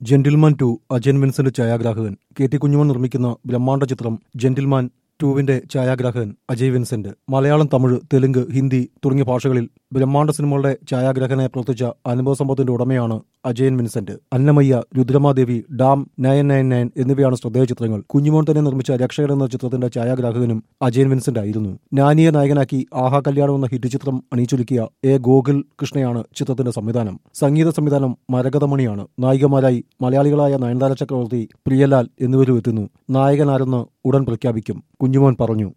gentleman two Ajayan Vincent ഛായാഗ്രാഹകൻ K T Kunjumon നിർമ്മിക്കുന്ന ബ്രഹ്മാണ്ഡ ചിത്രം ജെന്റിൽമാൻ ടൂവിന്റെ ഛായാഗ്രാഹകൻ അജയ് വിൻസെന്റ് മലയാളം തമിഴ് തെലുങ്ക് ഹിന്ദി തുടങ്ങിയ ഭാഷകളിൽ ബ്രഹ്മാണ്ഡ സിനിമകളുടെ ഛായാഗ്രാഹകനെ പ്രവർത്തിച്ച അനുഭവ സമ്പത്തിന്റെ ഉടമയാണ് Ajayan Vincent Annamayya Rudramadevi dam nine nine nine എന്നിവയാണ് ശ്രദ്ധേയ ചിത്രങ്ങൾ കുഞ്ഞുമോൻ തന്നെ നിർമ്മിച്ച രക്ഷകൻ എന്ന ചിത്രത്തിന്റെ ഛായാഗ്രാഹകനും അജയൻ വിൻസെന്റ് ആയിരുന്നു നാനിയെ നായകനാക്കി ആഹാ കല്യാണം എന്ന ഹിറ്റ് ചിത്രം അണിയിച്ചൊരുക്കിയ എ ഗോകുൽ കൃഷ്ണയാണ് ചിത്രത്തിന്റെ സംവിധാനം സംഗീത സംവിധാനം മരകതമണിയാണ് നായികമാരായി മലയാളികളായ നയൻതാര ചക്രവർത്തി പ്രിയലാൽ എന്നിവരും എത്തുന്നു നായകനാരെന്ന് ഉടൻ പ്രഖ്യാപിക്കും കുഞ്ഞുമോൻ പറഞ്ഞു